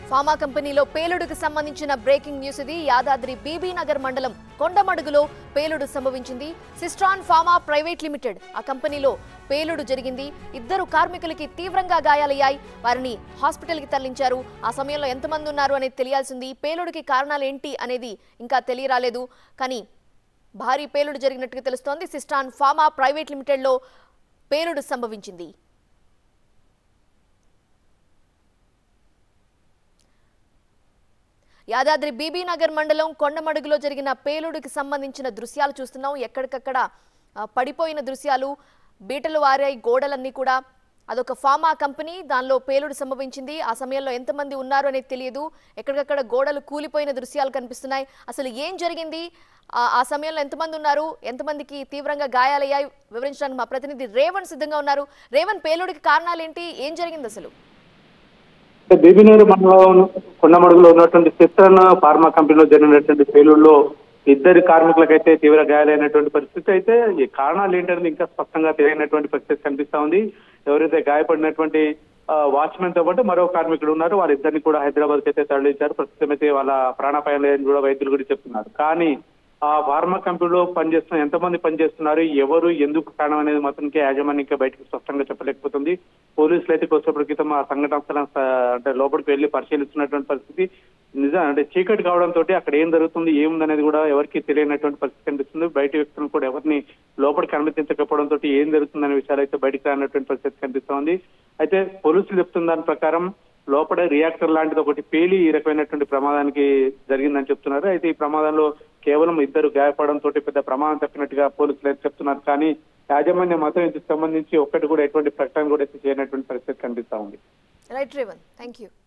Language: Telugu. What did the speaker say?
ఫార్మా కంపెనీలో పేలుడుకు సంబంధించిన బ్రేకింగ్ న్యూస్ ఇది యాదాద్రి బీబీ నగర్ మండలం కొండమడుగులో పేలుడు సంభవించింది సిస్ట్రాన్ ఫార్మా ప్రైవేట్ లిమిటెడ్ ఆ కంపెనీలో పేలుడు జరిగింది ఇద్దరు కార్మికులకి తీవ్రంగా గాయాలయ్యాయి వారిని హాస్పిటల్కి తరలించారు ఆ సమయంలో ఎంతమంది ఉన్నారు అనేది తెలియాల్సింది పేలుడికి కారణాలు ఏంటి అనేది ఇంకా తెలియరాలేదు కానీ భారీ పేలుడు జరిగినట్టుగా తెలుస్తోంది సిస్టాన్ ఫార్మా ప్రైవేట్ లిమిటెడ్లో పేలుడు సంభవించింది యాదాద్రి బీబీ నగర్ మండలం కొండమడుగులో జరిగిన పేలుడికి సంబంధించిన దృశ్యాలు చూస్తున్నాం ఎక్కడికక్కడ ఆ, పడిపోయిన దృశ్యాలు బీటలు వారాయి గోడలన్నీ కూడా అదొక ఫార్మా కంపెనీ దానిలో పేలుడు సంభవించింది ఆ సమయంలో ఎంతమంది ఉన్నారు అనేది తెలియదు ఎక్కడికక్కడ గోడలు కూలిపోయిన దృశ్యాలు కనిపిస్తున్నాయి అసలు ఏం జరిగింది ఆ ఆ సమయంలో ఎంతమంది ఉన్నారు ఎంతమందికి తీవ్రంగా గాయాలయ్యాయి వివరించడానికి మా ప్రతినిధి రేవణ్ సిద్ధంగా ఉన్నారు రేవణ్ పేలుడికి కారణాలు ఏంటి ఏం జరిగింది అసలు బీబీనూరు మండలం కొండమడుగులో ఉన్నటువంటి సిస్టర్న్ ఫార్మా కంపెనీలో జరిగినటువంటి పేలుడులో ఇద్దరు కార్మికులకైతే తీవ్ర గాయాలైనటువంటి పరిస్థితి అయితే ఈ కారణాలు ఏంటనేది ఇంకా స్పష్టంగా తెలియనటువంటి పరిస్థితి కనిపిస్తా ఉంది ఎవరైతే గాయపడినటువంటి వాచ్మెన్ తో పాటు మరో కార్మికుడు ఉన్నారు వారిద్దరిని కూడా హైదరాబాద్ అయితే తరలించారు ప్రస్తుతం అయితే వాళ్ళ ప్రాణాపాయం లేదని కూడా వైద్యులు కూడా చెప్తున్నారు కానీ ఆ ఫార్మా కంపెనీలో పనిచేస్తున్న ఎంతమంది పనిచేస్తున్నారు ఎవరు ఎందుకు కారణం అనేది మాత్రానికి యాజమాన్యం ఇంకా బయటకు స్పష్టంగా చెప్పలేకపోతుంది పోలీసులు అయితే కొద్దిసేపటి క్రితం ఆ సంఘటన స్థలం స- అంటే లోపలికి వెళ్లి పరిశీలిస్తున్నటువంటి పరిస్థితి నిజం అంటే చీకటి కావడంతో అక్కడ ఏం జరుగుతుంది ఏముందనేది కూడా ఎవరికి తెలియనటువంటి పరిస్థితి కనిపిస్తుంది బయట వ్యక్తులను కూడా ఎవరిని లోపలికి అనుమతించకపోవడంతో ఏం జరుగుతుందనే విషయాలు అయితే బయటకు రానటువంటి పరిస్థితి కనిపిస్తోంది అయితే పోలీసులు చెప్తున్న దాని ప్రకారం లోపల రియాక్టర్ లాంటిది ఒకటి పేలి ఈ రకమైనటువంటి ప్రమాదానికి జరిగిందని చెప్తున్నారు అయితే ఈ ప్రమాదంలో కేవలం ఇద్దరు గాయపడంతో పెద్ద ప్రమాదం తప్పినట్టుగా పోలీసులు అయితే చెప్తున్నారు కానీ యాజమాన్యం మాత్రం ఇందుకు సంబంధించి ఒక్కటి కూడా ఎటువంటి ప్రకటన కూడా అయితే చేయనటువంటి పరిస్థితి కనిపిస్తా ఉంది రైట్ రేవణ్ థ్యాంక్ యూ